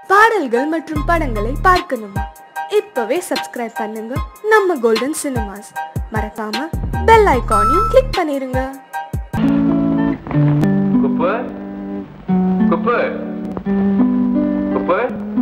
பாடல்கள் மற்றும் படங்களை பார்க்கணுமா இப்பவே சப்ஸ்கிரைப் பண்ணுங்க நம்ம கோல்டன் சினிமாஸ் மறக்காம பெல் ஐகானையும் கிளிக் பண்ணிருங்க குப்பு குப்பு குப்பு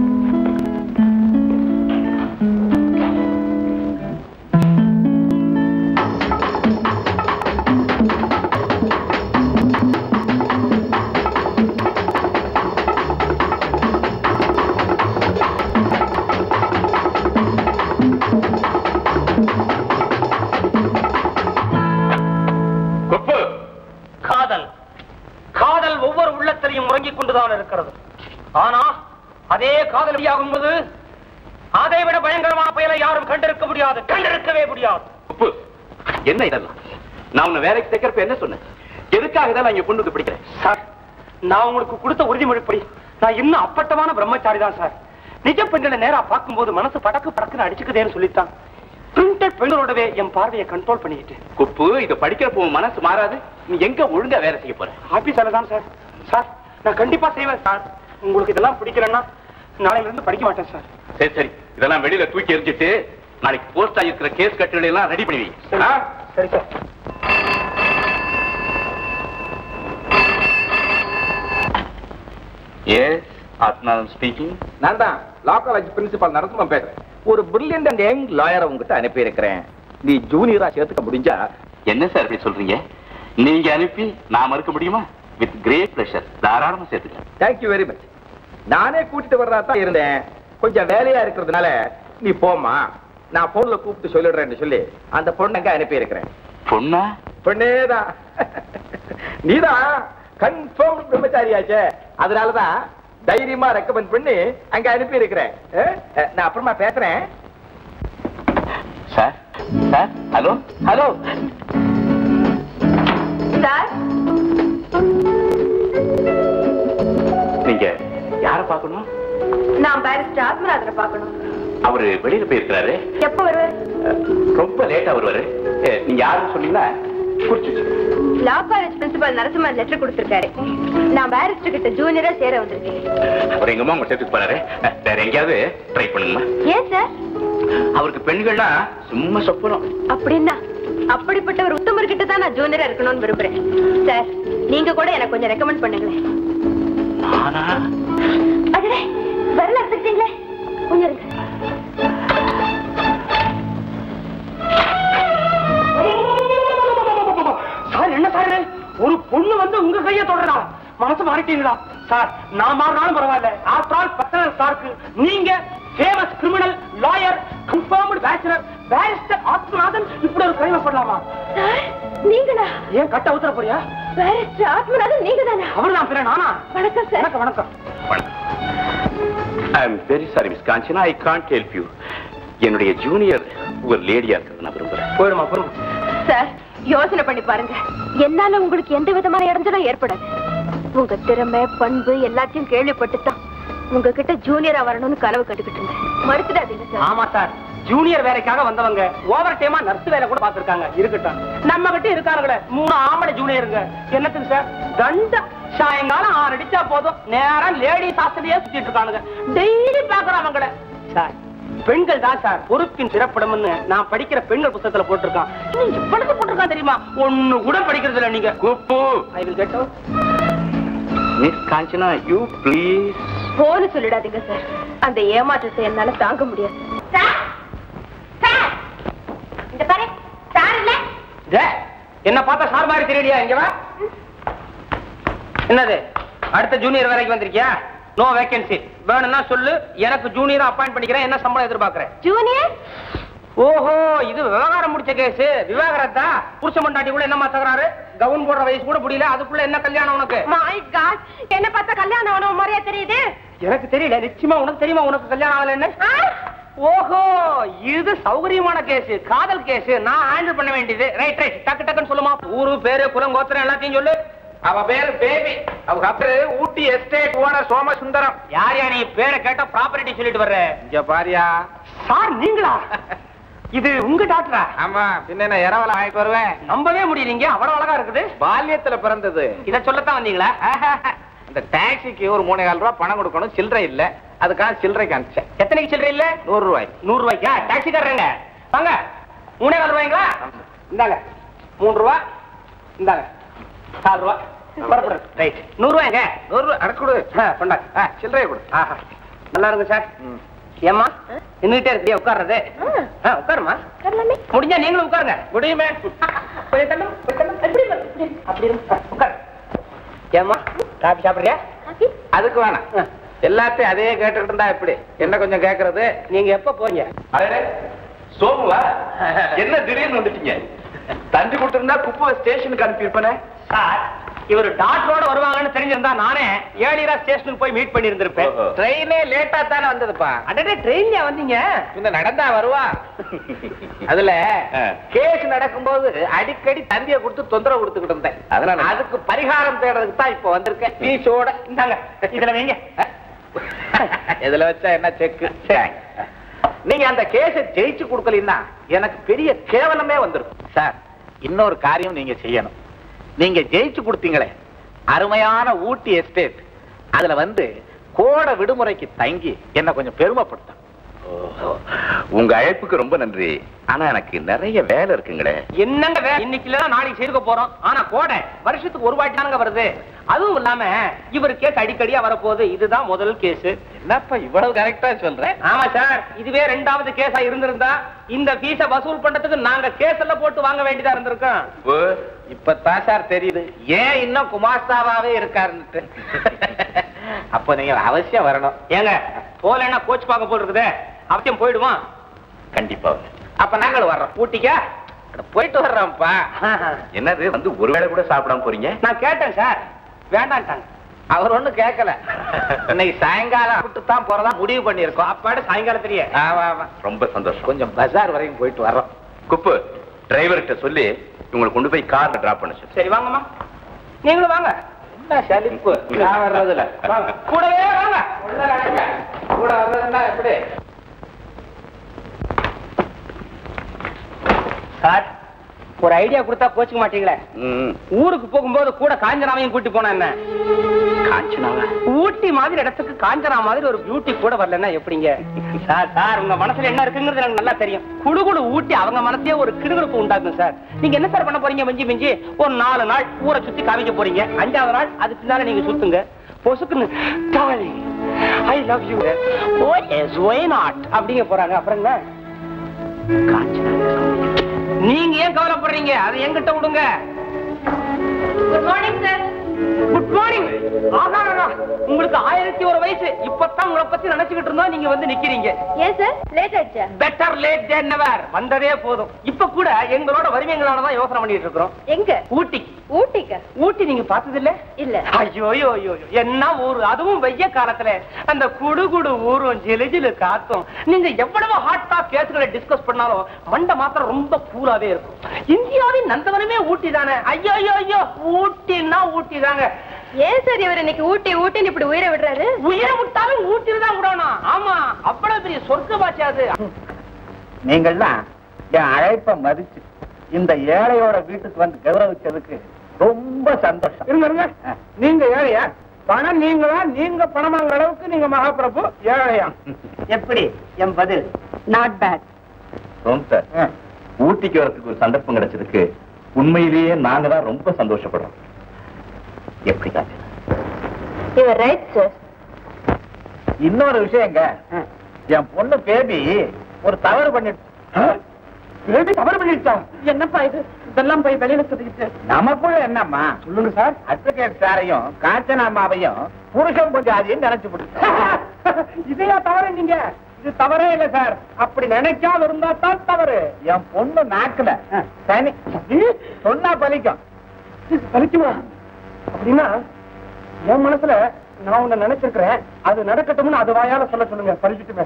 குப்பு காதல் காதல் ஒவ்வொரு உள்ளத்திலையும் உறங்கிக் கொண்டுதான் இருக்கிறது ஆனா அதே காதல் வெளியாகும்போது அதை விட பயங்கரமான புயலை யாரும் கண்டிருக்க முடியாது கண்டிருக்கவே முடியாது குப்பு என்ன இதெல்லாம் நான் உன்னை வேலைக்கு தைக்கிறப்ப என்ன சொன்னேன் எதுக்காக தான் நான் இங்க பொண்ணுக்கு பிடிக்கிறேன் சார் நான் உங்களுக்கு கொடுத்த உறுதிமொழிப்படி நான் இன்னும் அப்பட்டமான பிரம்மச்சாரி தான் சார் நிஜ பெண்களை நேரா பார்க்கும்போது மனசு படக்கு படக்குன்னு அடிச்சுக்குதேன்னு சொல்லித்தான் பிரிண்டட் பெண்களோடவே என் பார்வையை கண்ட்ரோல் பண்ணிட்டு குப்பு இது படிக்கிறப்போ உன் மனசு மாறாது நீ எங்க ஒழுங்கா வேலை செய்ய போற ஆபீஸ்ல தான் சார் சார் நான் கண்டிப்பா செய்வேன் சார் உங்களுக்கு இதெல்லாம் பிடிக்கலன்னா நாளையில இருந்து படிக்க மாட்டேன் சார் சரி சரி இதெல்லாம் வெளியில தூக்கி எரிஞ்சிட்டு நாளைக்கு போஸ்ட் ஆகிருக்கிற கேஸ் கட்டுகளை எல்லாம் ரெடி பண்ணி வை. சரி ஆ? சரி சார் எஸ் ஆத்மானம் ஸ்பீக்கிங் நான் தான் லா காலேஜ் பிரின்சிபால் நரசிம்மன் பேசுறேன் ஒரு பிரில்லியன்ட் அண்ட் யங் லாயரை உங்ககிட்ட அனுப்பி இருக்கிறேன் நீ ஜூனியரா சேர்த்துக்க முடிஞ்சா என்ன சார் இப்படி சொல்றீங்க நீங்க அனுப்பி நான் மறுக்க முடியுமா வித் கிரேட் பிளஷர் தாராளமா சேர்த்துக்கலாம் தேங்க்யூ வெரி மச் நானே கூட்டிட்டு வர்றதா தான் இருந்தேன் கொஞ்சம் வேலையா இருக்கிறதுனால நீ போம்மா நான் போன்ல கூப்பிட்டு சொல்லிடுறேன்னு சொல்லி அந்த பொண்ணங்க அனுப்பி இருக்கிறேன் பொண்ணா பொண்ணேதான் நீதான் கன்ஃபார்ம் பிரம்மச்சாரியாச்சே அதனாலதான் தைரியமா ரெக்கமெண்ட் பண்ணி அங்க அனுப்பி இருக்கிறேன் நான் அப்புறமா பேசுறேன் sir sir hello hello sir நீங்க யார பார்க்கணும் நான் பாரிஸ்டர் ஆத்மநாதனை பார்க்கணும் அவரு வெளியில போயிருக்கிறாரு எப்போ வருவார் அஹ், ரொம்ப லேட்டா வருவாரு அஹ், நீங்க யாருன்னு சொன்னீங்கன்னா குறிச்சு வச்சுக்கோங்க. Law college principal Narasimhan letter கொடுத்திருக்காரு நான் பாரிஸ்டர் கிட்ட ஜூனியரா சேர வந்திருக்கேன் அவர் எங்கம்மா உங்க சேர்த்துக்கு போறாரு அஹ், வேற எங்கேயாவது ட்ரை பண்ணுங்கம்மா ஏன் சார் அவருக்கு பெண்கள்னா சும்மா சொப்பனம் அப்படின்னா அப்படிப்பட்ட ஒரு உத்தமர் கிட்ட தான் நான் ஜூனியரா இருக்கணும்னு விரும்புறேன் சார் நீங்க கூட எனக்கு கொஞ்சம் ரெக்கமெண்ட் பண்ணுங்களேன் ஆனா அடடே வரல எடுத்துக்கிட்டீங்களே கொஞ்சம் இருங்க சார் என்ன சார் இது? ஒரு பொண்ணு வந்து உங்க கைய தொடரா மனசு மாறிட்டீங்களா சார் நான் மாறினாலும் பரவாயில்ல ஆஃப்டர் ஆல் பர்சனல் சார்க்கு நீங்க famous criminal lawyer confirmed bachelor barrister Athmanathan இப்படி ஒரு கிரைம் பண்ணலாமா சார் நீங்களா ஏன் கட்ட உத்தர போறியா பாரிஸ்டர் ஆத்மநாதன் நீங்க தானா அவர்தான் பிற நானா வணக்கம் சார் வணக்கம் வணக்கம் I am very sorry miss Kanchana I can't help you என்னுடைய ஜூனியர் ஒரு லேடியா இருக்கிறது நான் விரும்புறேன் போயிடுமா போயிடுமா சார் யோசனை பண்ணி பாருங்க என்னால உங்களுக்கு எந்த விதமான இடைஞ்சலும் ஏற்படாது உங்க திறமை பண்பு எல்லாத்தையும் கேள்விப்பட்டு தான் உங்ககிட்ட ஜூனியரா வரணும்னு கனவு கட்டுக்கிட்டு இருந்தேன் மறுத்துடாதீங்க சார் ஆமா சார் ஜூனியர் வேலைக்காக வந்தவங்க ஓவர் டைமா நர்ஸ் வேலை கூட பாத்துருக்காங்க இருக்கட்டும் நம்ம கிட்ட இருக்காங்களே மூணு ஆம்பளை ஜூனியருங்க என்னத்துக்கு சார் தண்ட சாயங்காலம் ஆறு அடிச்சா போதும் நேரம் லேடி சாஸ்திரியே சுத்திட்டு இருக்கானுங்க டெய்லி பாக்குறோம் அவங்கள சார் பெண்கள் தான் சார் பொறுப்பின் சிறப்பிடம்னு நான் படிக்கிற பெண்கள் புத்தகத்துல போட்டிருக்கான் இன்னும் இவ்வளவு போட்டிருக்கான் தெரியுமா ஒண்ணு கூட படிக்கிறது இல்ல நீங்க Kuppu I will get miss Kanchana you please போன்னு சொல்லிடாதீங்க சார் அந்த ஏமாற்றத்தை என்னால தாங்க முடியாது இந்த பாரு சார் இல்ல என்ன பார்த்தா சார் மாதிரி தெரியலையா இங்க வா என்னது அடுத்த ஜூனியர் வேலைக்கு வந்திருக்கியா நோ வேகன்சி வேணும்னா சொல்லு எனக்கு ஜூனியர் அப்பாயிண்ட் பண்ணிக்கிறேன் என்ன சம்பளம் எதிர்பார்க்கறேன் ஜூனியர் ஓஹோ இது விவகாரம் முடிச்ச கேஸ் விவாகரத்தா புருஷ மண்டாட்டி கூட என்னமா தகராறு கவுன் போடுற வயசு கூட முடியல அதுக்குள்ள என்ன கல்யாணம் உனக்கு மை காட் என்ன பார்த்தா கல்யாணம் ஆனவ மாதிரியா தெரியுது எனக்கு தெரியல நிச்சயமா உனக்கு தெரியுமா உனக்கு கல்யாணம் ஆகல என்ன ஓஹோ இது சௌகரியமான கேஸ் காதல் கேஸ் நான் ஹேண்டில் பண்ண வேண்டியது ரைட் ரைட் டக்கு டக்குன்னு சொல்லுமா ஊரு பேரு குலம் கோத்திரம் எல்லாத்தையும் சொல்லு அவ பேரு பேபி அவங்க அப்பரு ஊட்டி எஸ்டேட் ஓனர் சோமசுந்தரம் யார் யா நீ பேரை கேட்டா ப்ராப்பர்ட்டி சொல்லிட்டு வர்ற இங்க பாரியா சார் நீங்களா இது உங்க டாக்டரா ஆமா பின்ன என்ன இரவல வாங்கிட்டு வருவேன் நம்பவே முடியலீங்க அவ்வளவு அழகா இருக்குது பால்யத்துல பிறந்தது இத சொல்லத்தான் வந்தீங்களா இந்த டாக்ஸிக்கு ஒரு மூணே கால் ரூபாய் பணம் கொடுக்கணும் சில்லறை இல்ல அதுக்காக சில்லறைக்கு அனுப்பிச்சேன் எத்தனைக்கு சில்லறை இல்ல நூறு ரூபாய் நூறு ரூபாய்க்கா டாக்ஸிக்காரங்க வாங்க மூணே கால் ரூபாய்ங்களா இந்தாங்க மூணு ரூபா இந்தாங்க நாலு ரூபா புறப்படுறது ரைட் நூறு ரூபாய்ங்க நூறு ரூபாய் அடக்கு கொடு ஆ, கொண்டாங்க ஆ, சில்லறையை கொடு ஆஹா நல்லா இருங்க சார் ஏம்மா நின்றுட்டே இருக்கியா உட்கார்றது ஆ, உட்காருமா முடிஞ்சா நீங்களும் உட்காருங்க முடியுமே கொஞ்சம் தள்ளுங்க, கொஞ்சம் தள்ளுங்க. அப்படி இருங்க. ஆ, உட்காரு ஏம்மா காபி சாப்பிடுறியா அதுக்கு வேணாம் ஆ. எல்லாத்தையும் அதே கேட்டுக்கிட்டு இருந்தா எப்படி என்ன கொஞ்சம் கேக்குறது நீங்க எப்ப போறீங்க அடடே, சோமுவா என்ன திடீர்னு வந்துட்டீங்க தண்டி கொடுத்திருந்தா குப்பை ஸ்டேஷனுக்கு அனுப்பியிருப்பேனே சார் இவர் டாக்டரோட வருவாங்கன்னு தெரிஞ்சிருந்தா நானே ஏழியரா ஸ்டேஷனுக்கு போய் மீட் பண்ணி இருந்திருப்பேன் ஓஹோ. ட்ரெயினே லேட்டா தானே வந்ததுப்பா அடடே ட்ரெயின்ல வந்தீங்க இந்த நடந்தா வருவா அதுல ஆ. கேஸ் நடக்கும்போது அடிக்கடி தந்திய கொடுத்து தொந்தரவு கொடுத்துக்கிட்டு இருந்தேன் அதனால? அதுக்கு பரிகாரம் தேடுறதுக்கு தான் இப்ப வந்திருக்கேன் பீஸோட இந்தாங்க இதுல வைங்க இதுல வச்சா என்ன செக்கு நீங்க அந்த கேஸை ஜெயிச்சு கொடுக்கலன்னா எனக்கு பெரிய கேவலமே வந்திருக்கும் சார் இன்னொரு காரியம் நீங்க செய்யணும் நீங்க ஜெயிச்சு கொடுத்தீங்களே அருமையான ஊட்டி எஸ்டேட் அதுல வந்து கோடை விடுமுறைக்கு தங்கி என்ன கொஞ்சம் பெருமைப்படுத்தும் ஓஹோ. உங்க அழைப்புக்கு ரொம்ப நன்றி ஆனா எனக்கு நிறைய வேலை இருக்குங்களே என்னங்க வே- இன்னைக்கு இல்ல நாளைக்கு செய்துக்க போறோம் ஆனா கோடை வருஷத்துக்கு ஒரு வாட்டி தானங்க வருது அதுவும் இல்லாம இவர் கேஸ் அடிக்கடியா வரப்போகுது இதுதான் முதல் கேஸ் என்னப்பா இவ்வளவு கரெக்டா சொல்றேன் ஆமா சார் இதுவே ரெண்டாவது கேஸா இருந்திருந்தா இந்த ஃபீஸ வசூல் பண்றதுக்கு நாங்க கேஸ் எல்லாம் போட்டு வாங்க வேண்டியதா இருந்திருக்கோம் ஓ, இப்பதான் சார் தெரியுது ஏன் இன்னும் குமாஸ்தாவாவே இருக்காருன்னுட்டு அப்ப நீங்க அவசியம் வரணும் ஏங்க போலன்னா கோச் பார்க்க போல் இருக்குதே அவசியம் போயிடுவான் கண்டிப்பா அப்ப நாங்கள் வர்றோம் ஊட்டிக்கா அட, போயிட்டு வர்றோம்ப்பா என்னது வந்து ஒரு வேளை கூட சாப்பிடாம போறீங்க நான் கேட்டேன் சார் வேண்டான்ட்டாங்க அவர் ஒண்ணும் கேட்கல இன்னைக்கு சாயங்காலம் விட்டு தான் போறதா முடிவு பண்ணியிருக்கோம் அப்பாடு சாயங்காலத்திலேயே ஆமா ஆமா ரொம்ப சந்தோஷம் கொஞ்சம் பஜார் வரைக்கும் போயிட்டு வர்றோம் குப்பு டிரைவர்கிட்ட சொல்லி உங்களை கொண்டு போய் கார்ல டிராப் பண்ண சொல்லு சரி வாங்கம்மா நீங்களும் வாங்க என்ன சலிப்பு நான் வர்றதுல வாங்க கூடவே வாங்க உள்ள நடங்க. கூட வர்றதுன்னா எப்படி சார் ஒரு ஐடியா கொடுத்தா கோச்சுக்க மாட்டீங்களே ம், ஊருக்கு போகும்போது கூட காஞ்சனாவையும் கூட்டி போனா என்ன காஞ்சனாவா ஊட்டி மாதிரி இடத்துக்கு காஞ்சனா மாதிரி ஒரு பியூட்டி கூட வரலன்னா எப்படிங்க சார் சார் உங்க மனசுல என்ன இருக்குங்கிறது எனக்கு நல்லா தெரியும் குடு குடு ஊட்டி அவங்க மனசே ஒரு கிடுகிடுப்பு உண்டாக்கும் சார் நீங்க என்ன சார் பண்ண போறீங்க மிஞ்சி மிஞ்சி ஒரு நாலு நாள் ஊரை சுத்தி காமிக்க போறீங்க அஞ்சாவது நாள் அது பின்னால நீங்க சுத்துங்க பொசுக்குன்னு darling I love you oh yes why not அப்படிங்க போறாங்க அப்புறம் என்ன நீங்க ஏன் கவலைப்படுறீங்க அதை என்கிட்ட விடுங்க good morning sir good morning உங்களுக்கு ஆயிரத்தி ஒரு வயசு இப்பதான் உங்களை பத்தி நினைச்சுக்கிட்டு இருந்தோம் நீங்க வந்து நிக்கிறீங்க ஏன் சார் லேட் ஆயிடுச்சா பெட்டர் லேட் தென் நெவர் வந்ததே போதும் இப்ப கூட எங்களோட வருவீங்களால தான் யோசனை பண்ணிட்டு இருக்கிறோம் எங்க ஊட்டிக்கு ஊட்டிக்கா ஊட்டி நீங்க பார்த்தது இல்ல இல்ல ஐயோ ஐயோ ஐயோ என்ன ஊரு அதுவும் வெய்ய காலத்துல அந்த குடு குடு ஊரும் ஜிலு ஜிலு காத்தும் நீங்க எவ்வளவு ஹாட்டா கேஸுகளை டிஸ்கஸ் பண்ணாலும் மண்டை மாத்திரம் ரொம்ப கூலாவே இருக்கும் இந்தியாவின் நந்தவனமே ஊட்டி தானே ஐயோ ஐயோ ஐயோ ஊட்டின்னா ஊட்டி தாங்க ஏன் சார் இவர் இன்னைக்கு ஊட்டி ஊட்டின்னு இப்படி உயிரை விடுறாரு உயிரை விட்டாலும் ஊட்டில தான் விடணும் ஆமா அவ்வளவு பெரிய சொர்க்க பாட்சி அது நீங்கள்லாம் என் அழைப்பை மதிச்சு இந்த ஏழையோட வீட்டுக்கு வந்து கௌரவிச்சதுக்கு ரொம்ப சந்தோஷம் இருங்க இருங்க நீங்க ஏழையா பணம் நீங்களா நீங்க பணம் வாங்குற அளவுக்கு நீங்க மகாபிரபு ஏழையா எப்படி என் பதில் நாட் பேட் ரோம் சார் ஊட்டிக்கு வரதுக்கு ஒரு சந்தர்ப்பம் கிடைச்சதுக்கு உண்மையிலேயே நாங்க தான் ரொம்ப சந்தோஷப்படுறோம் எப்படி காஞ்சனா இவர் ரைட் சார் இன்னொரு விஷயங்க என் பொண்ணு பேபி ஒரு தவறு பண்ணிட்டு பேபி தவறு பண்ணிடுச்சா என்னப்பா இது இதெல்லாம் போய் வெளியில சொல்லிக்கிட்டு நமக்குள்ள என்னம்மா சொல்லுங்க சார் அட்வொகேட் சாரையும் காஞ்சனாமாவையும் புருஷன் பஞ்சாதியும் நினைச்சு விட்டு இதையா தவறு நீங்க இது தவறே இல்ல சார் அப்படி நினைக்காம இருந்தா தான் தவறு என் பொண்ணு நாக்குல சனி சொன்னா பலிக்கும் பலிக்குமா அப்படின்னா என் மனசுல நான் உன்னை நினைச்சிருக்கிறேன் அது நடக்கட்டும்னு அது வாயால சொல்ல சொல்லுங்க பழிச்சுட்டுமே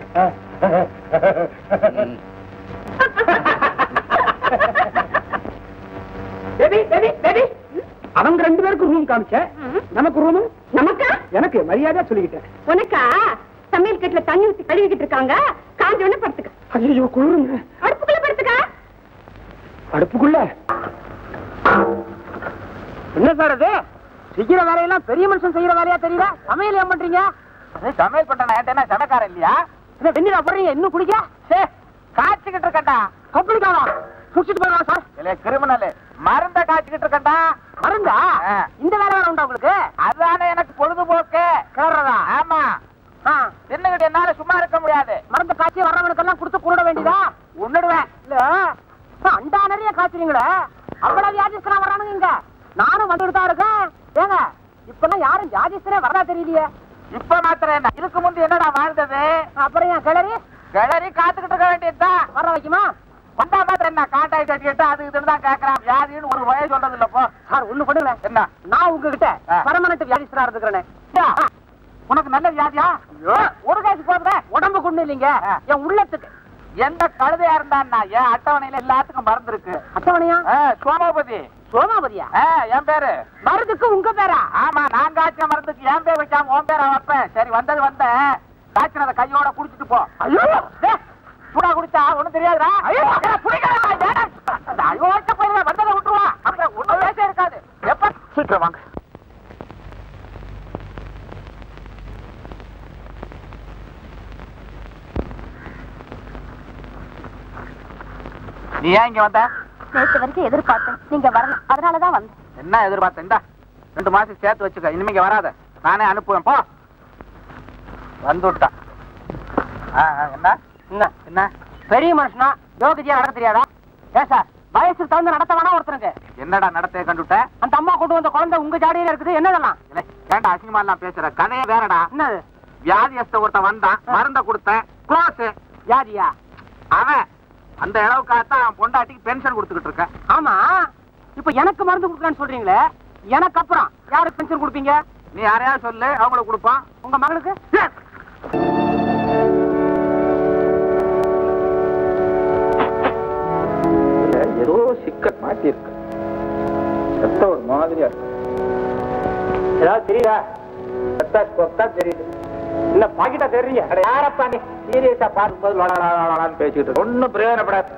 பேபி பேபி பேபி அவங்க ரெண்டு பேருக்கு ரூம் காமிச்ச நமக்கு ரூம் நமக்கா எனக்கு மரியாதையா சொல்லிக்கிட்டேன் உனக்கா சமையல் கட்டுல தண்ணி ஊத்தி கழுவிக்கிட்டு இருக்காங்க காஞ்ச உடனே படுத்துக்க ஐயோ குளிருங்க அடுப்புக்குள்ள படுத்துக்க அடுப்புக்குள்ள என்ன சார் அது செய்யற வேலையெல்லாம் பெரிய மனுஷன் செய்யற வேலையா தெரியல சமையல் ஏன் பண்றீங்க சமையல் பண்ற நான் என்ன சமைக்காரன் இல்லையா என்ன வெந்நீரா போடுறீங்க இன்னும் குடிக்க சே காய்ச்சிக்கிட்டு இருக்கேன்டா கப்பலிக்காவா குடிச்சிட்டு போயிடலாம் சார் இல்ல கிரிமினல் மருந்த காய்ச்சிக்கிட்டு இருக்கேன்டா மருந்தா ஆ. இந்த வேலை வேற உண்டா உங்களுக்கு அதுதானே எனக்கு பொழுதுபோக்கு கேடுறதா ஆமா ஆ, தின்னுகிட்டு என்னால சும்மா இருக்க முடியாது மருந்து காய்ச்சி வர்றவனுக்கெல்லாம் கொடுத்து குருட வேண்டியதா உன்னிடுவேன் இல்ல ஆ, அண்டா நிறைய காய்ச்சறீங்களே அவ்வளவு வியாதிஸ்தரா வர்றானுங்க இங்க நானும் வந்துட்டு தான் இருக்கேன் ஏங்க இப்பெல்லாம் யாரும் வியாதிஸ்தரே வரதா தெரியலையே இப்ப மாத்திரம் என்ன இதுக்கு முந்தி என்னடா வாழ்ந்தது அப்புறம் ஏன் கிளறி கிளறி காத்துக்கிட்டு இருக்க வேண்டியதுதான் வர வைக்குமா வந்தா மாத்திரம் என்ன காட்டாய் கட்டிக்கிட்டு அது இதுன்னு தான் கேக்குறான் வியாதின்னு ஒரு வய சொல்றது இல்ல போ சார் ஒண்ணு பண்ணுங்க என்ன நான் உங்ககிட்ட ஆ. பர்மனன்ட் வியாதிஸ்தரா இருந்துக்கிறேனே உனக்கு நல்ல வியாதியா ஒரு காசு போதுங்க உடம்பு கொண்டு இல்லைங்க ஆ. என் உள்ளத்துக்கு எந்த கழுதையா இருந்தான்னா என் அட்டவணையில எல்லாத்துக்கும் மருந்து இருக்கு அட்டவணையா ஆ, சோமாபதி சோமாபதியா ஆ, என் பேரு மருந்துக்கு உங்க பேரா ஆமா நான் காய்ச்ச மருந்துக்கு என் பேர் வைக்காம உன் பேரை வைப்பேன் சரி வந்தது வந்த காய்ச்சினத கையோட குடிச்சிட்டு போ ஐயோ டேய், சூடா குடிச்சா ஒண்ணும் தெரியாதுடா ஐயோ ஐயோ போயிருவா வந்ததை விட்டுருவா அப்புறம் ஒண்ணும் பேச இருக்காது எப்ப சீக்கிரம் வாங்க நீ ஏன் இங்க வந்த நேற்று வரைக்கும் எதிர்பார்த்தேன் நீங்க வரணும் அதனாலதான் வந்தேன் என்ன எதிர்பார்த்த இந்தா ரெண்டு மாசம் சேர்த்து வச்சுக்க இனிமே இங்க வராத நானே அனுப்புவேன் போ வந்து விட்டா ஆ, ஆ, என்ன என்ன என்ன பெரிய மனுஷனா யோகிஜியா நடத்த தெரியாதா ஏன் சார் வயசுக்கு தகுந்த நடத்த வேணா ஒருத்தனுக்கு என்னடா நடத்தைய கண்டுட்ட அந்த அம்மா கொண்டு வந்த குழந்தை உங்க ஜாடியில இருக்குது என்னதெல்லாம் இல்லை, ஏன்டா அசிங்கமா எல்லாம் பேசுற கதையே வேறடா என்னது வியாதியஸ்த ஒருத்தன் வந்தான் மருந்த கொடுத்தேன் க்ளோஸ் ஜாதியா அவன் அந்த அளவுக்காகத்தான் அவன் பொண்டாட்டிக்கு பென்ஷன் கொடுத்துக்கிட்டு இருக்கேன் ஆமா இப்ப எனக்கு மருந்து கொடுக்கலான்னு சொல்றீங்களே எனக்கு அப்புறம் யாருக்கு பென்ஷன் கொடுப்பீங்க நீ யாரையாவது சொல்லு அவங்களுக்கு கொடுப்பான் உங்க மகளுக்கு ஏதோ சிக்கல் மாட்டி இருக்கு ரத்த ஒரு மாதிரியா இருக்கு ஏதாவது தெரியுதா ரத்தா கொத்தா தெரியுது இல்ல பாக்கிட்டா தெரியுங்க அட யாரப்பா நீ சீரியஸா பார்க்கும்போது லொடலான்னு பேசிட்டு இருக்க. ஒண்ணும் பிரயோஜனப்படாது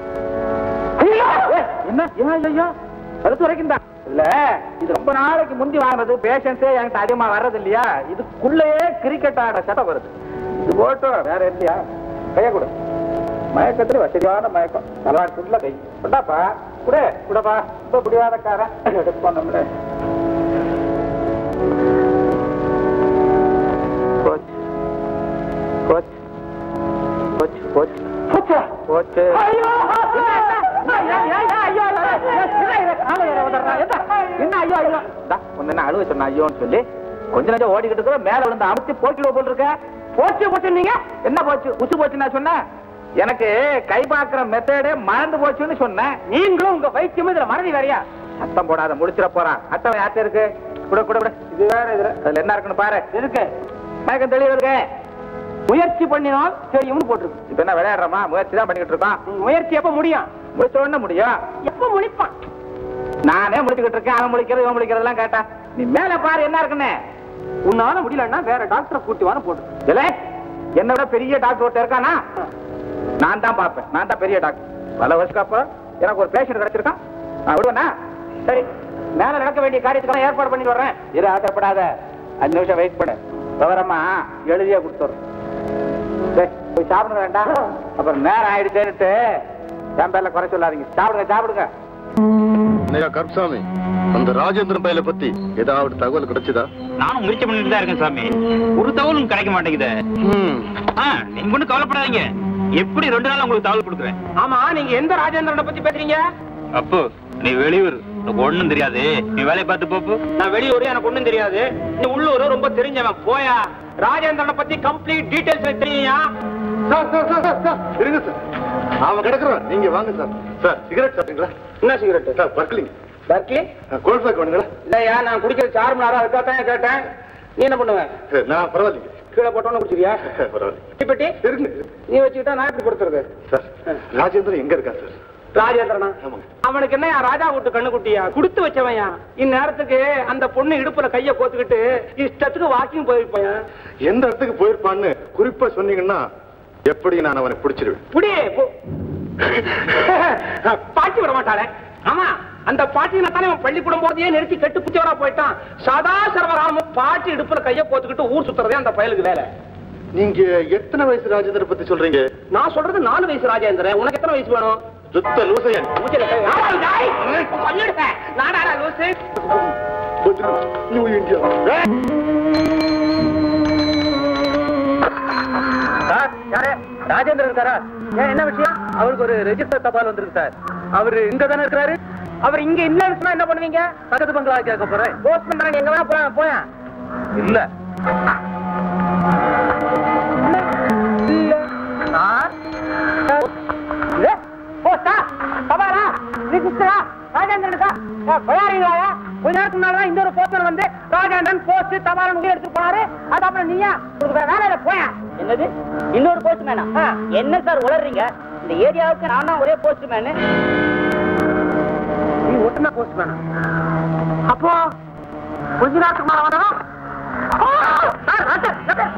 ஏய், என்ன ஏன் ஐயோ கழுத்து வரைக்கும் தான் இல்ல இது ரொம்ப நாளைக்கு முந்தி வாங்கினது பேஷன்ஸே என்கிட்ட அதிகமா வர்றது இல்லையா இதுக்குள்ளேயே கிரிக்கெட் ஆட சட்டம் வருது இது போட்டும் வேற இல்லையா கைய கொடு மயக்கத்துல வசதியான மயக்கம் நல்லாட்டுல கை கொண்டாப்பா குடு குடப்பா ரொம்ப பிடிவாதக்காரன் எடுப்போம் நம்மள போச்சு போச்சு போச்சு போச்சு போச்சா? போச்சு ஐயோ! ஐயோ, ஐயோ, ஐயோ, ஐயோ, ஐயோ, காலை ஏற விடுறா, எதா? என்ன ஐயோ ஐயோ இந்தா, உன்னை என்ன அழுவ சொன்ன ஐயோன்னு சொல்லி கொஞ்ச நேரம் ஓடிக்கிட்டு இருக்கிற மேல விழுந்து அமுத்தி போக்கிடுவ போல் இருக்க போச்சு போச்சு நீங்க என்ன போச்சு உச்சு போச்சு நான் சொன்னேன் எனக்கு கை பாக்குற மெத்தடே மறந்து போச்சுன்னு சொன்னேன் நீங்களும் உங்க வைத்தியமும் இதுல மறதி வேறையா சத்தம் போடாத முடிச்சிட போறான் அத்தவன் யார்ட்ட இருக்கு கூட கூட கூட இது வேற இதுல அதுல என்ன இருக்குன்னு பாரு இருக்கு மயக்கம் தெளிவு இருக்கு முயற்சி பண்ணினால் தெரியும்னு போட்டிருக்கு இப்ப என்ன விளையாடுறோமா முயற்சி தான் பண்ணிக்கிட்டு இருக்கோம் உம், முயற்சி எப்ப முடியும் முடிச்ச உடனே முடியும் எப்ப முடிப்பான் நானே முடிச்சுக்கிட்டு இருக்கேன் அவன் முடிக்கிறது இவன் முடிக்கிறதெல்லாம் கேட்டா நீ மேல பாரு என்ன இருக்குன்னு உன்னால முடியலன்னா வேற டாக்டரை கூட்டி வான்னு போட்டு இல்ல என்னை விட பெரிய டாக்டர் ஒருத்தர் இருக்கானா நான் தான் பார்ப்பேன் நான் தான் பெரிய டாக்டர் பல வருஷத்துக்கு அப்புறம் எனக்கு ஒரு பேஷண்ட் கிடைச்சிருக்கான் நான் விடுவேனா சரி மேல நடக்க வேண்டிய காரியத்துக்கு ஏற்பாடு பண்ணி வர்றேன் இரு ஆசைப்படாத அஞ்சு நிமிஷம் வெயிட் பண்ணு விவரமா எழுதியே கொடுத்துறேன் டேய், போய் சாப்பிடுங்க வேண்டாம் அப்புறம் நேரம் ஆயிடுச்சேன்னுட்டு என் பேர்ல குறை சொல்லாதீங்க சாப்பிடுங்க சாப்பிடுங்க என்னையா கருப்சாமி அந்த ராஜேந்திரன் பையல பத்தி ஏதாவது தகவல் கிடைச்சதா நானும் முயற்சி பண்ணிட்டு தான் இருக்கேன் சாமி ஒரு தகவலும் கிடைக்க மாட்டேங்குது ம், ஆ, நீங்க ஒண்ணும் கவலைப்படாதீங்க எப்படி ரெண்டு நாள் உங்களுக்கு தகவல் கொடுக்குறேன் ஆமா நீங்க எந்த ராஜேந்திரனை பத்தி பேசுறீங்க அப்போ நீ வெளியூர் உனக்கு ஒண்ணும் தெரியாது நீ வேலையை பார்த்து போப்பு நான் வெளியூர் எனக்கு ஒண்ணும் தெரியாது நீ உள்ளூர் ரொம்ப தெரிஞ்சவன் போயா ராஜேந்திரனை பத்தி கம்ப்ளீட் டீடைல்ஸ் தெரியுயா sir sir sir sir sir இருங்க சார் அவன் கிடக்குறான் நீங்க வாங்க சார் சார் சிகரெட் சாப்பிட்டீங்களா என்ன சிகரெட் சார் பர்க்கலிங் பர்க்லி கோல்ஃபாக் வேணுங்களா இல்லையா நான் குடிக்கிறது சார் மணி நேரம் அதுக்காக கேட்டேன் நீ என்ன பண்ணுவ சார், நான் பரவாயில்லைங்க கீழே போட்டோன்னு குடிச்சிருக்கியா பரவாயில்ல பெட்டி இருங்க நீ வச்சுக்கிட்டா நான் எப்படி கொடுத்துருது சார் ராஜேந்திரன் எங்க இருக்கா சார் ராஜேந்திரனா ஆமாங்க. அவனுக்கு என்ன ராஜா வீட்டு கண்ணு குட்டியா கொடுத்து வச்சவன்யா இந்நேரத்துக்கு அந்த பொண்ணு இடுப்புல கைய கோத்துக்கிட்டு இஷ்டத்துக்கு வாக்கிங் போயிருப்பான் எந்த இடத்துக்கு போயிருப்பான்னு குறிப்பா சொன்னீங்கன்னா எப்படி நான் அவனை பிடிச்சிருவேன் புடி போ. பாட்டி விட மாட்டாளே ஆமா அந்த பாட்டியில தானே அவன் பள்ளிக்கூடம் போறதையே நிறுத்தி கெட்டு குச்சவரா போயிட்டான் சதா சர்வகாலமும் பாட்டி இடுப்புல கைய போத்துக்கிட்டு ஊர் சுத்துறதே அந்த பயலுக்கு வேலை நீங்க எத்தனை வயசு ராஜேந்திர பத்தி சொல்றீங்க நான் சொல்றது நாலு வயசு ராஜேந்திரன் உனக்கு எத்தனை வயசு வேணும் சுத்த லூசையன் மூச்சில கை- ஆமா, டேய். சொல்லிடுங்க. நாடாடா லூசு. நியூ இந்தியா சார் யாரு ராஜேந்திரன் இருக்காரா ஏன் என்ன விஷயம் அவருக்கு ஒரு ரெஜிஸ்டர் தபால் வந்திருக்கு சார் அவரு இங்க தானே இருக்கிறாரு அவர் இங்க இல்லன்னு சொன்னா என்ன பண்ணுவீங்க பக்கத்து பங்களா கேட்க போறேன் போஸ்ட் பண்றாங்க எங்க வேணா போயா போயா இல்ல இல்ல சார் இது போஸ்டா தபாலா ரெஜிஸ்டரா ராஜேந்திரனுக்கா பயாரிங்களா கொஞ்ச நேரத்துக்கு முன்னாடி இந்த ஒரு போஸ்டர் வந்து ராஜேந்திரன் போஸ்ட் தபால் உங்க எடுத்து போனாரு அது அப்புறம் நீயா உங்களுக்கு வேற வேலை இல்ல போயா என்னது இன்னொரு போஸ்ட் மேனா என்ன சார் உளறீங்க இந்த ஏரியாவுக்கு நான் தான் ஒரே போஸ்ட் மேனு நீ ஒட்டுனா போஸ்ட் வேணும் அப்போ கொஞ்ச நேரத்துக்கு மேல வந்ததும் ஆ! சார், ராஜா, ராஜா.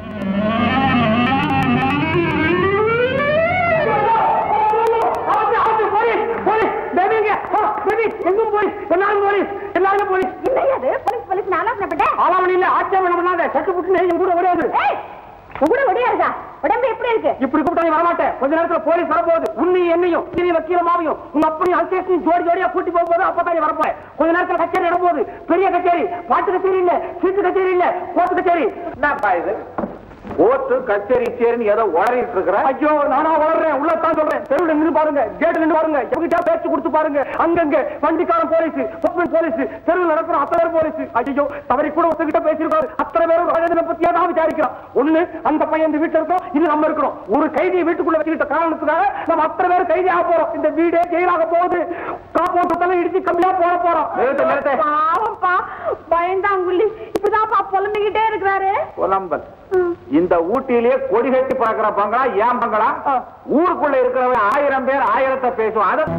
ஆச்சு, ஆச்சு, போலீஸ், போலீஸ், பேபிங்க, ஓ, பேபி, எங்கும் போலீஸ், எல்லாரும் போலீஸ், எல்லாரும் போலீஸ். போலீஸ் போலீஸ் நான் ஆலோசனைப்பட்டேன் ஆளாமணி இல்ல, ஆட்சேபனை பண்ணாத, செத்து புட்டுன்னு என் கூட ஓடியாது. உங்க ஒடியாருக்கா உடம்பு எப்படி இருக்கு இப்படி கூப்பிட்டா நீ வரமாட்டேன் கொஞ்ச நேரத்துல போலீஸ் வரப்போகுது உன்னையும் என்னையும் நீ வக்கீலமாவையும் உங்க அப்பனையும் அல்சேஷன் ஜோடி ஜோடியா கூட்டி போக போது அப்பதான் நீ வரப்போற கொஞ்ச நேரத்துல கச்சேரி நடப்போகுது பெரிய கச்சேரி பாட்டு கச்சேரி இல்ல சீட்டு கச்சேரி இல்ல கோர்ட்டு கச்சேரி என்னப்பா இது ஓட்டு கச்சேரி சேரின்னு ஏதோ உளறிட்டு இருக்கிற ஐயோ நானா வளர்றேன் உள்ளத்தான் சொல்றேன் தெருவில் நின்று பாருங்க கேட்டு நின்று பாருங்க எவங்கிட்ட பேச்சு கொடுத்து பாருங்க அங்கங்க வண்டிக்காரன் போலீஸ் பொப்பன் போலீஸ் தெருவில் நடக்கிற அத்தனை பேர் போலீஸ் ஐயோ தவறி கூட ஒருத்தகிட்ட பேசியிருக்காரு அத்தனை பேரும் ராஜேந்திரனை பத்தியே தான் விசாரிக்கிறான் ஒண்ணு அந்த பையன் இந்த வீட்டுல இருக்கோம் இது நம்ம இருக்கணும் ஒரு கைதியை வீட்டுக்குள்ள வச்சுக்கிட்ட காரணத்துக்காக நம்ம அத்தனை பேர் கைதி ஆக போறோம் இந்த வீடே ஜெயிலாக போகுது காப்போட்டத்தெல்லாம் இடிச்சு கம்மியா போட போறோம் நிறுத்து, நிறுத்து. பாவம்ப்பா பயந்தாங்குள்ளி இப்பதான்ப்பா புலம்பிக்கிட்டே இருக்கிறாரு புலம்பல் இந்த ஊட்டியிலேயே கொடி கட்டி பார்க்கிற பங்களா ஏன் பங்களா ஊருக்குள்ள இருக்கிறவன் ஆயிரம் பேர் ஆயிரத்தை பேசுவான் அத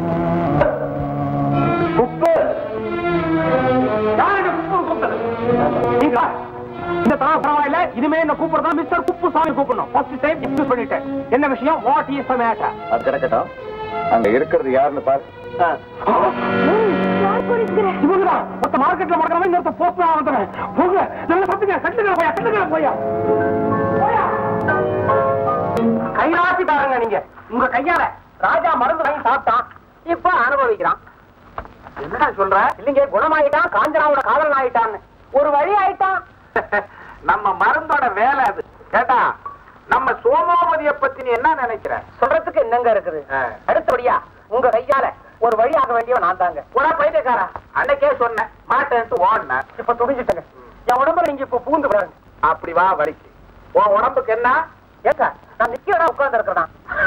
குப்பு யாருக்கு குப்பு கூப்பிட்டது நீங்களா இந்த தடவை பரவாயில்ல இனிமே என்ன கூப்பிடுறதா மிஸ்டர் குப்பு சாமி கூப்பிடணும் ஃபர்ஸ்ட் டைம் எக்ஸ்கியூஸ் பண்ணிட்டேன் என்ன விஷயம் வாட் இஸ் த மேட்டர் அது கிடக்கட்டும் அங்க இருக்கிறது யாருன்னு பாரு யார் போலீஸ்கிற இவங்கதான் மொத்த மார்க்கெட்ல மறக்காம இந்த இடத்த போஸ்ட் வந்துடுறேன் போங்க நல்ல சத்துங்க கட்டுங்க போயா கட்டுங்க போயா போயா கைராசி பாருங்க நீங்க உங்க கையால ராஜா மருந்து வாங்கி சாப்பிட்டான் இப்ப அனுபவிக்கிறான் என்னடா சொல்ற இல்லைங்க குணமாயிட்டான் காஞ்சனாவோட காதல் ஆயிட்டான்னு ஒரு வழி ஆயிட்டான் நம்ம மருந்தோட வேலை அது கேட்டா நம்ம சோமாவதிய பத்தி நீ என்ன நினைக்கிற சொல்றதுக்கு என்னங்க இருக்குது ஆ. அடுத்தபடியா உங்க கையால ஒரு வழி ஆக வேண்டியவன் நான் தாங்க உன பைத்தியக்காரா அன்னைக்கே சொன்னேன் மாட்டேன்ட்டு ஓடின இப்ப துணிஞ்சிட்டேங்க என் உடம்புல நீங்க இப்ப பூந்து பாருங்க அப்படி வா வலிக்கு உன் உடம்புக்கு என்ன ஏக்கா நான் நிக்கிறதா உட்கார்ந்து இருக்கிறதா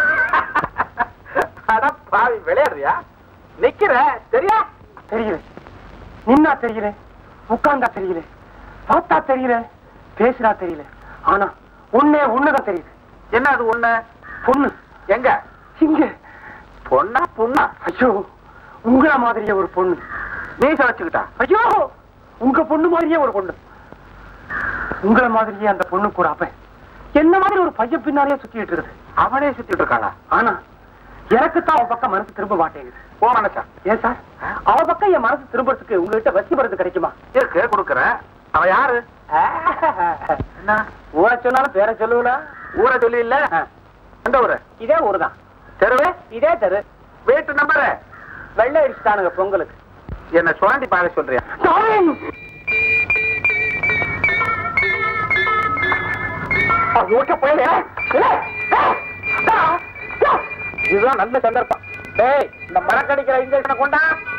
அட பாவி விளையாடுறியா நிக்கிற சரியா தெரியல நின்னா தெரியல உட்கார்ந்தா தெரியல பார்த்தா தெரியல பேசினா தெரியல ஆனா உன்னே ஒண்ணுதான் தெரியுது என்ன அது ஒண்ணு பொண்ணு எங்க இங்க பொண்ணா பொண்ணா ஐயோ உங்கள மாதிரியே ஒரு பொண்ணு நீ சமைச்சுக்கிட்டா ஐயோ உங்க பொண்ணு மாதிரியே ஒரு பொண்ணு உங்கள மாதிரியே அந்த பொண்ணு கூட அப்பன் என்ன மாதிரி ஒரு பையன் பின்னாலே சுத்திட்டு இருக்குது அவனே சுத்திட்டு இருக்காளா ஆனா எனக்கு தான் அவ பக்கம் மனசு திரும்ப மாட்டேங்குது போ மனசா ஏன் சார் அவ பக்கம் என் மனசு திரும்பறதுக்கு உங்ககிட்ட வசி மருந்து கிடைக்குமா இருக்கு கொடுக்கறேன் அவ யாரு என்ன ஊரை சொன்னாலும் பேரை சொல்லுவல ஊரை சொல்லி இல்ல எந்த ஊரு இதே ஊரு தான் தெருவு இதே தெரு வீட்டு நம்பரு வெள்ளை அடிச்சுட்டானுங்க பொங்கலுக்கு என்ன சுவாண்டி பார்க்க சொல்றியா ஓட்ட போயில இதுதான் நல்ல சந்தர்ப்பம் டேய் இந்த மரக்கடிக்கிற இன்ஜெக்ஷனை கொண்டா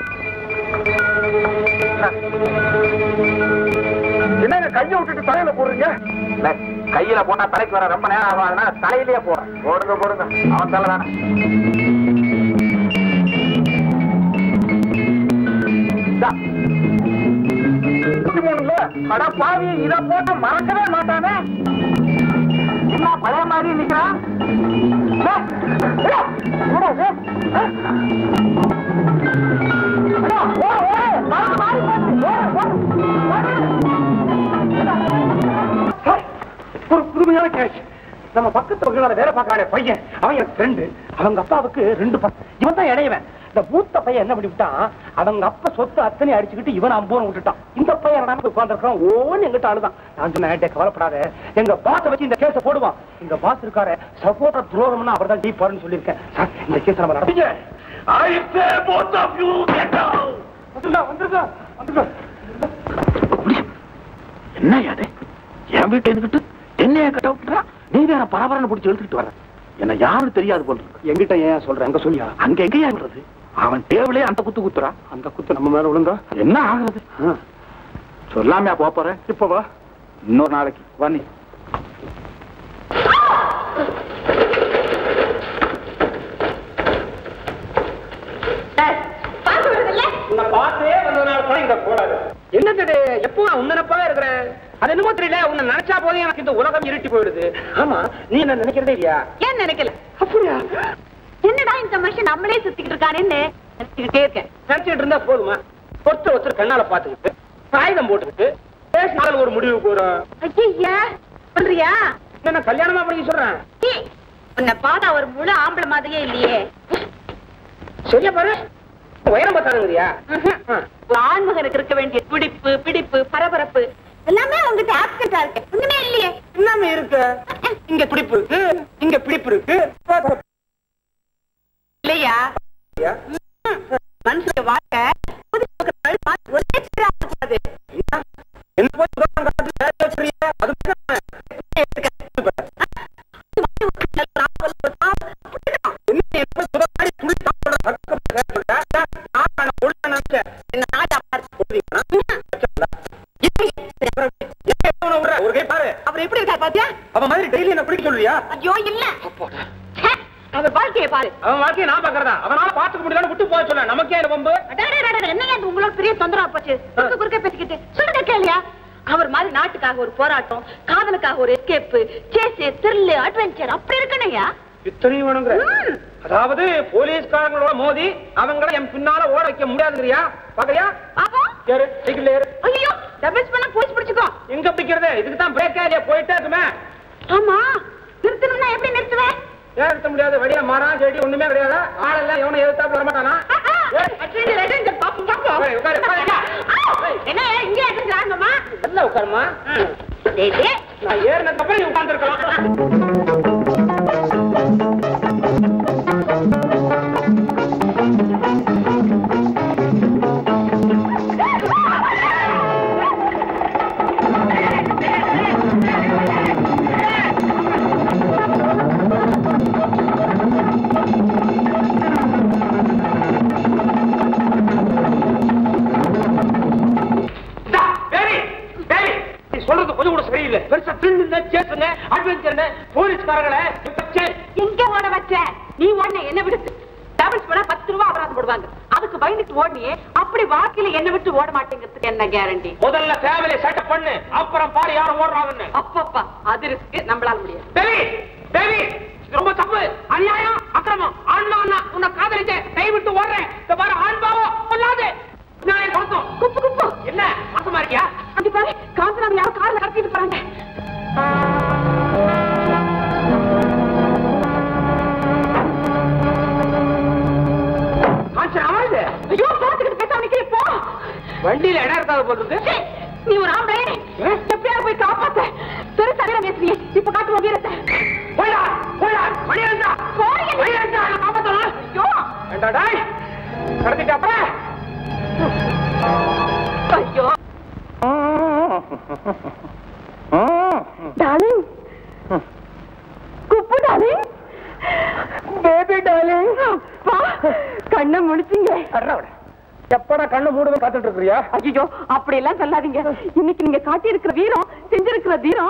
என்னங்க கையை விட்டுட்டு தலையில போடுறீங்க கையில போட்டா தலைக்கு வர ரொம்ப நேரம் ஆகும் அதனால தலையிலேயே போறேன் போடுங்க போடுங்க அவன் தலை தானே இந்தா. இருபத்தி மூணுல அட பாவி இத போட்டு மறக்கவே மாட்டானே என்ன பழைய மாதிரி நிக்கிறான் ஏய், ஏய், என்னடா இது? ஏய். அடா, ஓடு, ஓடு, மாறி, மாறி போச்சு. ஓடு, ஓடு, ஓடு. ஒரு புதுமையான கேஷ் நம்ம பக்கத்து பக்கத்துல வேலை பார்க்கறானே பையன் அவன் எனக்கு ஃப்ரெண்டு அவங்க அப்பாவுக்கு ரெண்டு பசங்க இவன் தான் இடையவன் இந்த மூத்த பையன் என்ன பண்ணிவிட்டான் அவங்க அப்பா சொத்து அத்தனை அடிச்சுக்கிட்டு இவன் அம்போன்னு விட்டுட்டான் இந்த பையன் நான் உட்காந்துருக்கான் ஓன்னு எங்கிட்ட அழுதான் நான் சொன்னேன் "டேய், கவலைப்படாத எங்க பாச வச்சு இந்த கேஸ போடுவான் எங்க பாஸ் இருக்காரு சப்போர்ட்டர் துரோகம்னா அவர் தான் டீப்பாருன்னு சொல்லியிருக்கேன் சார் இந்த கேஸ் நம்ம நடத்தீங்க வந்துருங்க வந்துருங்க வந்துருங்க என்ன அது என் வீட்டை இருந்துகிட்டு என்னைய கட்ட விட்டுறா நீ வேற பரபரன்னு பிடிச்சி இழுத்துக்கிட்டு வர என்ன யாரும் தெரியாது போல இருக்கு எங்கிட்ட ஏன் சொல்றேன் எங்க சொல்லியா அங்க எங்கேயா விடுறது அவன் டேபிளே அந்த குத்து குத்துறா அந்த குத்து நம்ம மேல விழுந்தா என்ன ஆகுறது சொல்லாமையா போப் போற இப்ப வா இன்னொரு நாளைக்கு வண்ணி உன்னை பார்த்தே வந்ததுனால கூட இங்க கூடாது என்னது எப்போ உன்னனப்பாவே இருக்கிறேன் அது என்னமோ தெரியல உன்னை நினைச்சா போதும் எனக்கு இந்த உலகம் இருட்டி போயிடுது ஆமா நீ என்ன நினைக்கிறதே இல்லையா ஏன் நினைக்கல அப்படியா என்னடா இந்த மனுஷன் நம்மளே சுத்திக்கிட்டு இருக்கானேன்னு நினைச்சுக்கிட்டே இருக்கேன் நினைச்சிட்டு இருந்தா போதுமா ஒருத்தர் ஒருத்தர் கண்ணால பாத்துக்கிட்டு காகிதம் போட்டுக்கிட்டு பேசினாலும் ஒரு முடிவுக்கு வரும் ஐயா சொல்றியா என்ன நான் கல்யாணமா பண்ணி சொல்றேன் சீ, உன்னை பார்த்தா ஒரு முழு ஆம்பளை மாதிரியே இல்லையே சரியா பாரு உயரம் பார்த்தானுங்கறியா ஒரு ஆண்மகனுக்கு இருக்க வேண்டிய துடிப்பு பிடிப்பு பரபரப்பு எல்லாமே உங்ககிட்ட ஆப்சென்டா இருக்கு ஒண்ணுமே இல்லையே எல்லாமே இருக்கு இங்க துடிப்பு இருக்கு இங்க பிடிப்பு இருக்கு இல்லையா மனுஷனுடைய வாழ்க்கை ஒரே சீரா இருக்கக்கூடாது. என்ன போய் சுதந்திரம் காத்து வேலை வச்சிருக்கிய? அது மட்டும் என்ன என்ன போய் சுதந்திரம் துளி சாப்பிடுற சக்கம் கேட்கல. நான் அவனை கொல்ல நினைச்சேன். என்ன ஆட்டா பாரு. ஏன் இவனை விடுற? ஒரு கை பாரு அவர் எப்படி இருக்கார் பாத்தியா அவன் மாதிரி டெய்லி என்ன பிடிக்க சொல்லுவியா ஐயோ இல்ல ச்சே, அவர் வாழ்க்கையை பாரு அவன் வாழ்க்கையை நான் பாக்குறதா அவனால பாத்துக்க முடியலன்னு விட்டு போக சொல்ல நமக்கே என்ன பம்பு அடடே, அடடே, என்னங்க இது உங்களோட பெரிய தொந்தரவா போச்சு குறுக்க குறுக்க பேசிக்கிட்டு சொல்லுங்க கேளியா அவர் மாதிரி நாட்டுக்காக ஒரு போராட்டம் காதலுக்காக ஒரு எஸ்கேப் சேஸ் த்ரில் அட்வென்ச்சர் அப்படி இருக்கணையா இத்தனையும் வேணுங்கிற ம். அதாவது போலீஸ்காரங்களோட மோதி அவங்கள என் பின்னால ஓட வைக்க முடியாதுங்கிறியா பாக்கறியா பாப்போம் ஏறு சைக்கிள் ஏறு ஐயோ டபுள்ஸ் பண்ண போலீஸ் பிடிச்சுக்கோ எங்க பிடிக்கிறது இதுக்கு தான் பிரேக்கா இல்லையா போயிட்டே இருக்குமே ஆமா நிறுத்தணும்னா எப்படி நிறுத்துவேன் ஏன் நிறுத்த முடியாது வழியா மரம் செடி ஒண்ணுமே கிடையாது ஆளெல்லாம் எவனும் எதிர்த்தாப்புல வர மாட்டானா அட்வென்ச்சர் அட்வென்ச்சர் பாப்போம் பாப்போம் உட்காரு, உட்காரு, உட்காரு. ஆ, என்ன இங்க அட்வென்ச்சர் ஆடணுமா எல்லாம் உட்காருமா டேய், டேய். நான் ஏறினதுக்கு அப்புறம் நீ உட்கார்ந்துருக்கலாம் நீ சொல்றது கொஞ்சம் கூட சரியில்லை பெருசா திருடுங்க சேசுங்க அட்வென்ச்சர்னு போலீஸ்காரங்களே வச்சு எங்க ஓட வச்ச நீ ஓடன என்ன விடுத்து டபுள்ஸ் பண்ணா பத்து ரூபா அபராதம் போடுவாங்க அதுக்கு பயந்துட்டு ஓடினியே அப்படி வாழ்க்கையில என்ன விட்டு ஓட மாட்டேங்கிறதுக்கு என்ன கேரண்டி முதல்ல ஃபேமிலி செட்டப் பண்ணு அப்புறம் பாரு யாரும் ஓடுறாங்கன்னு அப்பப்பா அது ரிஸ்க் நம்மளால முடியாது தேவி தேவி இது ரொம்ப தப்பு அநியாயம் அக்கிரமம் ஆன்மா அண்ணா உன்னை காதலிச்ச கை விட்டு ஓடுறேன் இந்த பாரு ஆண்பாவோ கொள்ளாது நியாயம் கொடுத்தோம் குப்பு குப்பு என்ன மாசமா இருக்கியா அப்படி பாரு காசு யாரும் கார்ல கடத்திட்டு போறாங்க காஞ்சனா அமருது ஐயோ பாத்துக்கிட்டு பேசாம நிக்கிறே போ வண்டியில இடம் இருக்காது போல இருக்கு சீ, நீ ஒரு ஆம்பளை எப்படியாவது போய் காப்பாத்த பெரு தவிர பேசுறியே இப்ப காட்டுவோம் வீரத்தை போய்டா போய்டா மணி இருந்தா போய் என்ன- மணி இருந்தா நான் காப்பாத்தணும் ஐயோ ஏண்டா டாய் கடத்திட்டு அப்புறம் ஐயோ டார்லிங் குப்பு டார்லிங் பேபி டார்லிங் அப்பா கண்ணை முடிச்சிங்க எப்படா கண்ணு மூடுவே காத்துட்டு இருக்கிறியா ஐயோ அப்படி எல்லாம் சொல்லாதீங்க இன்னைக்கு நீங்க காட்டி இருக்கிற வீரம் செஞ்சிருக்கிற வீரம்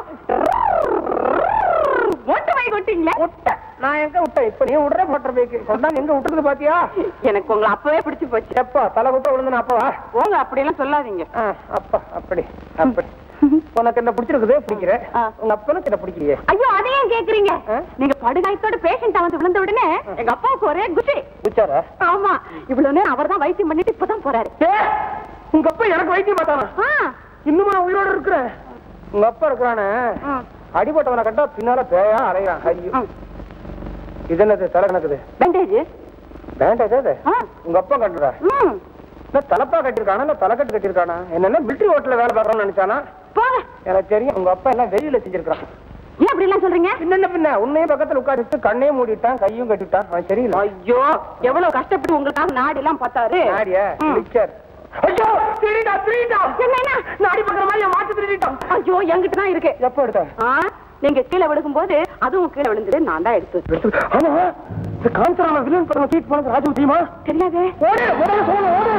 ஓட்டு வாங்கி கொட்டீங்களே நான் எங்க விட்டேன் இப்ப நீ விடுற மோட்டர் பைக் சொன்னா எங்க விட்டுறது பாத்தியா எனக்கு உங்களை அப்பவே பிடிச்சு போச்சு எப்பா தலை குட்ட விழுந்து அப்பவா போங்க அப்படி எல்லாம் சொல்லாதீங்க ஆ, அப்பா அப்படி அப்படி உனக்கு என்ன பிடிச்சிருக்குது பிடிக்கிற ஆ. உங்க அப்பனுக்கு என்ன பிடிக்கலையே ஐயோ அதை ஏன் கேக்குறீங்க ஆ? நீங்க படுகாயத்தோட பேஷண்ட் வந்து விழுந்த உடனே எங்க அப்பாவுக்கு ஒரே குஷி பிடிச்சாரா ஆமா இவ்வளவு நேரம் அவர் தான் வைத்தியம் பண்ணிட்டு இப்பதான் போறாரு உங்க அப்பா எனக்கு வைத்தியம் பார்த்தானா ஆ, இன்னுமா உயிரோட இருக்கிற உங்க அப்பா இருக்கிறானே ஆ. அடிபட்டவனை கண்டா பின்னால பேயா அலையான் ஐயோ ம். இது என்னது தலை கணக்குது பேண்டேஜ் பேண்ட் ஏதாவது உங்க அப்பா கட்டுறா இல்ல தலப்பா கட்டிருக்கானா இல்ல தலைக்கட்டு கட்டிருக்கானா என்னன்னா மிலிட்டரி ஹோட்டல்ல வேலை பார்க்கறோம்னு நினைச்சானா போங்க எனக்கு தெரியும் உங்க அப்பா எல்லாம் வெளியில செஞ்சிருக்கான் ஏன் அப்படி எல்லாம் சொல்றீங்க பின்ன பின்ன உன்னையும் பக்கத்துல உட்காந்துட்டு கண்ணையும் மூடிட்டான் கையும் கட்டிட்டான் அவன் சரியில்லை ஐயோ எவ்வளவு கஷ்டப்பட்டு உங்களுக்காக நாடு எல்லாம் பார்த்தாரு நாடியா ம். மிக்சர் ஐயோ திருடா திருடா என்னன்னா நாடி பக்கிற மாதிரி என் மாத்து திருடிட்டான் ஐயோ என்கிட்ட தான் இருக்கு எப்போ எடுத்த ஆ, நீங்க கீழே விழுகும் போது அதுவும் கீழே விழுந்தது நான் தான் எடுத்து ஆமா இந்த காஞ்சராம வில்லன் படம் தூக்கிட்டு போனது ராஜு தெரியுமா தெரியாதே ஓடு முதல்ல சொல்லணும் ஓடு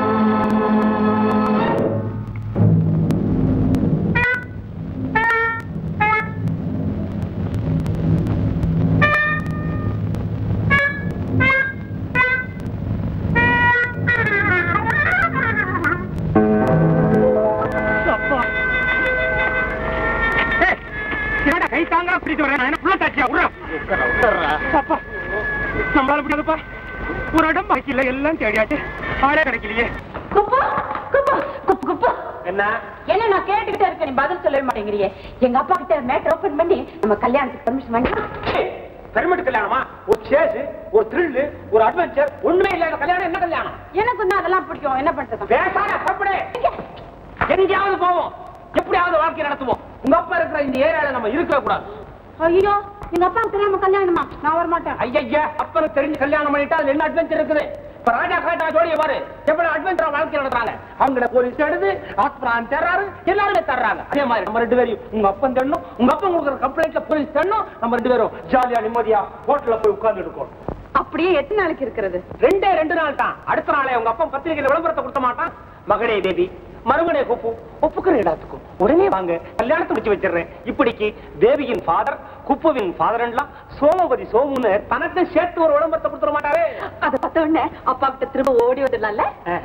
என்னடா கை தாங்க பிடிச்சு வரேன் நான் என்ன புள்ள தாச்சியா விடுறேன் அப்பா நம்மளால முடியாதுப்பா ஒரு இடம் பாக்கி இல்ல எல்லாம் தேடியாச்சு ஆளே கிடைக்கலையே குப்பு குப்பு குப்பு குப்பு என்ன என்ன நான் கேட்டுக்கிட்டே இருக்கேன் நீ பதில் சொல்லவே மாட்டேங்கிறியே எங்க அப்பா கிட்ட மேட்டர் ஓபன் பண்ணி நம்ம கல்யாணத்துக்கு பர்மிஷன் பண்ணி பெருமிட்டு கல்யாணமா ஒரு சேஸ் ஒரு த்ரில் ஒரு அட்வென்ச்சர் ஒண்ணுமே இல்லாத கல்யாணம் என்ன கல்யாணம் எனக்கு தான் அதெல்லாம் பிடிக்கும் என்ன பண்றது பேசாத சாப்பிடு எங்கேயாவது போவோம் எப்படியாவது வாழ்க்கை நடத்துவோம் உங்க அப்பா இருக்கிற இந்த ஏரியால நம்ம இருக்கவே கூடாது ஐயோ எங்க அப்பா தெரியாம கல்யாணமா நான் வர மாட்டேன் ஐயா அப்பனுக்கு தெரிஞ்சு கல்யாணம் பண்ணிட்டா அதுல என்ன அட்வென்ச்சர் இருக்குது இப்ப ராஜா காட்டா ஜோடிய பாரு எவ்வளவு அட்வென்ச்சரா வாழ்க்கை நடத்துறாங்க அவங்கள போலீஸ் எடுத்து ஆஸ்பரான் தர்றாரு எல்லாருமே தர்றாங்க அதே மாதிரி நம்ம ரெண்டு பேரும் உங்க அப்பன் தரணும் உங்க அப்பா கொடுக்குற கம்ப்ளைண்ட்ல போலீஸ் தரணும் நம்ம ரெண்டு பேரும் ஜாலியா நிம்மதியா ஹோட்டல்ல போய் உட்கார்ந்து இருக்கோம் அப்படியே எத்தனை நாளைக்கு இருக்கிறது ரெண்டே ரெண்டு நாள் தான் அடுத்த நாளே உங்க அப்பா பத்திரிகையில விளம்பரத்தை கொடுத்த மாட்டான் மகனே தேவி மருமனே குப்பு ஒப்புக்கிற இடத்துக்கும் உடனே வாங்க கல்யாணத்தை முடிச்சு வச்சிடுறேன் இப்படிக்கு தேவியின் ஃபாதர் குப்புவின் ஃபாதர் சோமபதி சோமுன்னு தனக்கு சேர்த்து ஒரு விளம்பரத்தை கொடுத்துட மாட்டாரே அத பார்த்த உடனே அப்பா கிட்ட திரும்ப ஓடி வந்துடலாம்ல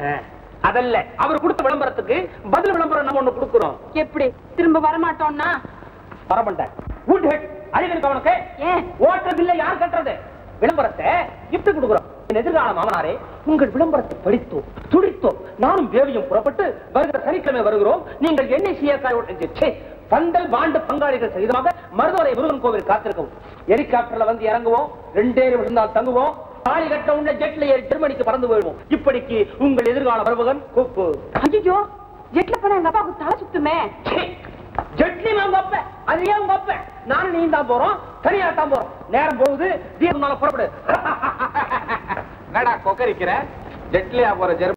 அதல்ல அவர் கொடுத்த விளம்பரத்துக்கு பதில் விளம்பரம் நம்ம ஒண்ணு கொடுக்குறோம் எப்படி திரும்ப வர மாட்டோம்னா வரமாட்டேன் குட் ஹெட் அறிவிருக்கு அவனுக்கு ஏன் ஓட்டர் பில்லை யார் கட்டுறது விளம்பரத்தை gift கொடுக்குறோம் என் எதிர்கால மாமனாரே உங்கள் விளம்பரத்தை படித்தோம் துடித்தோம் நானும் தேவியும் புறப்பட்டு வருகிற சனிக்கிழமை வருகிறோம் நீங்கள் எண்ணெய் சீயக்காய் பந்தல் பாண்டு பங்காளிகள் சகிதமாக மருதவரை முருகன் கோவில் காத்திருக்கவும் ஹெலிகாப்டர்ல வந்து இறங்குவோம் ரெண்டே நிமிஷம் தான் தங்குவோம் தாலி கட்ட உள்ள ஜெட்ல ஏறி ஜெர்மனிக்கு பறந்து போயிடுவோம் இப்படிக்கு உங்கள் எதிர்கால மருமகன் கூப்பு ஐயோ ஜெட்ல போனா எங்க அப்பாவுக்கு தலை சுத்துமே ஜெட்லி உங்க அப்ப அது ஏன் உங்க அப்ப நானும் நீ தான் போறோம் தனியா தான் போறோம் நேரம் போகுது தீர்மானம் புறப்படு என்னடா கொக்கரிக்கிற ஜெட்லியா போற ஜெர்மனி